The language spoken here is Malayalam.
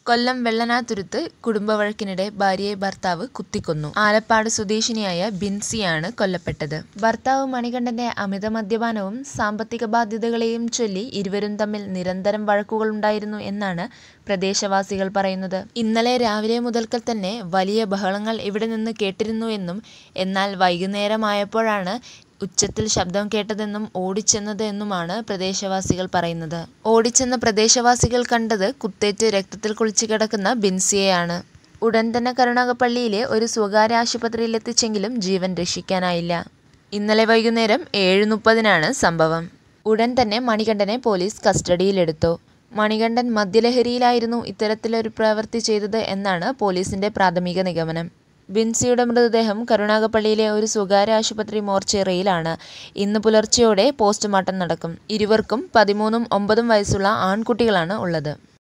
കൊല്ലം വെള്ളനാതുരുത്ത് കുടുംബവഴക്കിനിടെ ഭാര്യയെ ഭർത്താവ് കുത്തിക്കൊന്നു ആലപ്പാട് സ്വദേശിനിയായ ബിൻസിയാണ് കൊല്ലപ്പെട്ടത് ഭർത്താവ് മണികണ്ഠന്റെ അമിത മദ്യപാനവും സാമ്പത്തിക ബാധ്യതകളെയും ചൊല്ലി ഇരുവരും തമ്മിൽ നിരന്തരം വഴക്കുകളുണ്ടായിരുന്നു എന്നാണ് പ്രദേശവാസികൾ പറയുന്നത് ഇന്നലെ രാവിലെ മുതൽക്കൽ തന്നെ വലിയ ബഹളങ്ങൾ ഇവിടെ നിന്ന് കേട്ടിരുന്നു എന്നും എന്നാൽ വൈകുന്നേരമായപ്പോഴാണ് ഉച്ചത്തിൽ ശബ്ദം കേട്ടതെന്നും ഓടിച്ചെന്നത് എന്നുമാണ് പ്രദേശവാസികൾ പറയുന്നത് ഓടിച്ചെന്ന പ്രദേശവാസികൾ കണ്ടത് കുത്തേറ്റ് രക്തത്തിൽ കുളിച്ചു കിടക്കുന്ന ബിൻസിയെയാണ് ഉടൻ തന്നെ കരുണാകപ്പള്ളിയിലെ ഒരു സ്വകാര്യ ആശുപത്രിയിൽ എത്തിച്ചെങ്കിലും ജീവൻ രക്ഷിക്കാനായില്ല ഇന്നലെ വൈകുന്നേരം ഏഴ് മുപ്പതിനാണ് സംഭവം ഉടൻ തന്നെ മണികണ്ഠനെ പോലീസ് കസ്റ്റഡിയിലെടുത്തു മണികണ്ഠൻ മദ്യലഹരിയിലായിരുന്നു ഇത്തരത്തിലൊരു പ്രവൃത്തി ചെയ്തത് എന്നാണ് പോലീസിന്റെ പ്രാഥമിക നിഗമനം ബിൻസിയുടെ മൃതദേഹം കരുണാകപ്പള്ളിയിലെ ഒരു സ്വകാര്യ ആശുപത്രി മോർച്ചറിയിലാണ് ഇന്ന് പുലർച്ചെയോടെ പോസ്റ്റ്മോർട്ടം നടക്കും ഇരുവർക്കും പതിമൂന്നും ഒമ്പതും വയസ്സുള്ള ആൺകുട്ടികളാണ് ഉള്ളത്